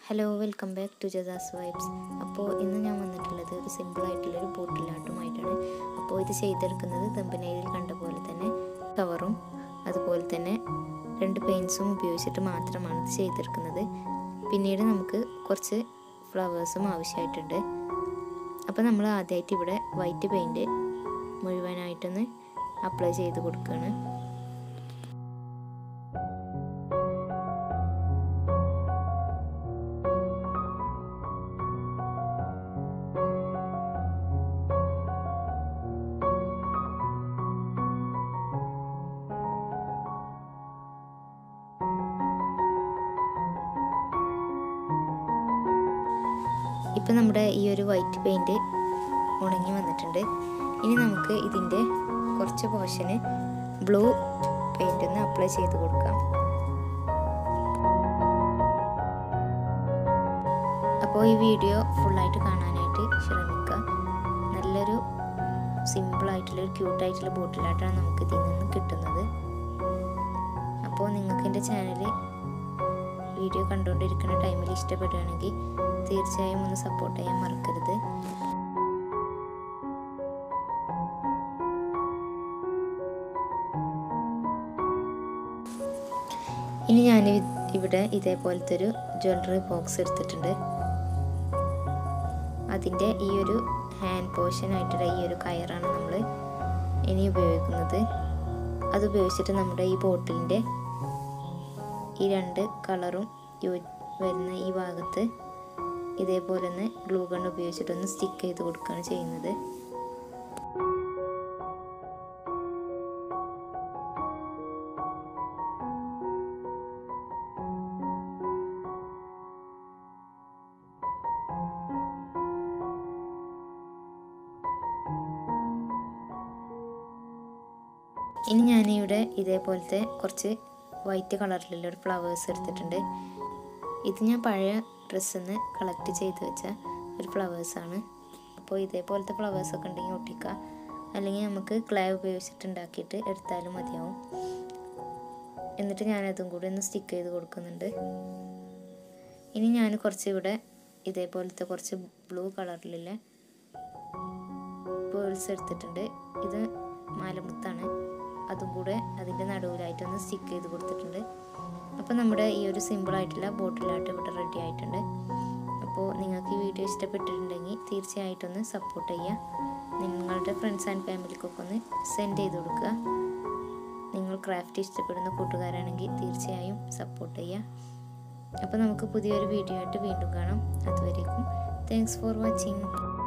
hello welcome back to ജസാസ് vibes അപ്പോൾ ഇന്ന് ഞാൻ വന്നിട്ടുള്ളത് ഒരു സിമ്പിൾ ആയിട്ടുള്ള ഒരു ബോട്ടിലാട്ടുമായിട്ടാണ് അപ്പോൾ ഇത് ചെയ്തെടുക്കുന്നത് തമ്പനയിൽ കണ്ട പോലെ തന്നെ കവറും അതുപോലെ തന്നെ രണ്ട് പെയിൻസും ഉപയോഗിച്ചിട്ട് മാത്രമാണ് ഇത് ചെയ്തെടുക്കുന്നത് പിന്നീട് നമുക്ക് കുറച്ച് ഫ്ലവേഴ്സും ആവശ്യമായിട്ടുണ്ട് അപ്പോൾ നമ്മൾ ആദ്യമായിട്ട് ഇവിടെ വൈറ്റ് പെയിൻറ്റ് മുഴുവനായിട്ടൊന്ന് അപ്ലൈ ചെയ്ത് കൊടുക്കുകയാണ് ഇപ്പം നമ്മുടെ ഈ ഒരു വൈറ്റ് പെയിൻറ്റ് ഉണങ്ങി വന്നിട്ടുണ്ട് ഇനി നമുക്ക് ഇതിൻ്റെ കുറച്ച് പോർഷന് ബ്ലൂ പെയിൻ്റ് ഒന്ന് അപ്ലൈ ചെയ്ത് കൊടുക്കാം അപ്പോൾ ഈ വീഡിയോ ഫുള്ളായിട്ട് കാണാനായിട്ട് ശ്രമിക്കുക നല്ലൊരു സിമ്പിളായിട്ടുള്ള ഒരു ക്യൂട്ടായിട്ടുള്ള ബോട്ടിലായിട്ടാണ് നമുക്ക് ഇതിൽ നിന്ന് കിട്ടുന്നത് അപ്പോൾ നിങ്ങൾക്ക് എൻ്റെ ചാനൽ വീഡിയോ കണ്ടുകൊണ്ടിരിക്കുന്ന ടൈമിൽ ഇഷ്ടപ്പെടുകയാണെങ്കിൽ തീർച്ചയായും ഒന്ന് സപ്പോർട്ട് ചെയ്യാൻ മറക്കരുത് ഇനി ഞാൻ ഇവിടെ ഇതേപോലത്തെ ഒരു ജ്വല്ലറി ബോക്സ് എടുത്തിട്ടുണ്ട് അതിൻ്റെ ഈ ഒരു ഹാൻഡ് പോർഷൻ ആയിട്ടുള്ള ഈ ഒരു കയറാണ് നമ്മൾ ഇനി ഉപയോഗിക്കുന്നത് അത് ഉപയോഗിച്ചിട്ട് നമ്മുടെ ഈ ബോട്ടിലിൻ്റെ ഈ രണ്ട് കളറും വരുന്ന ഈ ഭാഗത്ത് ഇതേപോലെ ഒന്ന് ഗ്ലൂ ഗൺ ഉപയോഗിച്ചിട്ടൊന്ന് സ്റ്റിക്ക് ചെയ്ത് കൊടുക്കുകയാണ് ചെയ്യുന്നത് ഇനി ഞാനിവിടെ ഇതേപോലത്തെ കുറച്ച് വൈറ്റ് കളറിലുള്ള ഒരു ഫ്ലവേഴ്സ് എടുത്തിട്ടുണ്ട് ഇത് ഞാൻ പഴയ ഡ്രസ്സിൽ നിന്ന് കളക്ട് ചെയ്ത് വെച്ച ഒരു ഫ്ലവേഴ്സാണ് അപ്പോൾ ഇതേപോലത്തെ ഫ്ലവേഴ്സൊക്കെ ഉണ്ടെങ്കിൽ ഒട്ടിക്കുക അല്ലെങ്കിൽ നമുക്ക് ക്ലേ ഉപയോഗിച്ചിട്ട് ഉണ്ടാക്കിയിട്ട് എടുത്താലും മതിയാവും എന്നിട്ട് ഞാനതും കൂടി ഒന്ന് സ്റ്റിക്ക് ചെയ്ത് കൊടുക്കുന്നുണ്ട് ഇനി ഞാൻ കുറച്ച് ഇവിടെ ഇതേപോലത്തെ കുറച്ച് ബ്ലൂ കളറിലുള്ള പേൾസ് എടുത്തിട്ടുണ്ട് ഇത് മാലമുത്താണ് അതും കൂടെ അതിൻ്റെ നടുവിലായിട്ടൊന്ന് സ്റ്റിക്ക് ചെയ്ത് കൊടുത്തിട്ടുണ്ട് അപ്പോൾ നമ്മുടെ ഈ ഒരു സിമ്പിളായിട്ടുള്ള ബോട്ടിലായിട്ട് ഇവിടെ റെഡി ആയിട്ടുണ്ട് അപ്പോൾ നിങ്ങൾക്ക് ഈ വീഡിയോ ഇഷ്ടപ്പെട്ടിട്ടുണ്ടെങ്കിൽ തീർച്ചയായിട്ടും ഒന്ന് സപ്പോർട്ട് ചെയ്യുക നിങ്ങളുടെ ഫ്രണ്ട്സ് ആൻഡ് ഫാമിലിക്കൊക്കെ ഒന്ന് സെൻഡ് ചെയ്ത് കൊടുക്കുക നിങ്ങൾ ക്രാഫ്റ്റ് ഇഷ്ടപ്പെടുന്ന കൂട്ടുകാരാണെങ്കിൽ തീർച്ചയായും സപ്പോർട്ട് ചെയ്യുക അപ്പോൾ നമുക്ക് പുതിയൊരു വീഡിയോ ആയിട്ട് വീണ്ടും കാണാം അതുവരേക്കും താങ്ക്സ് ഫോർ വാച്ചിങ്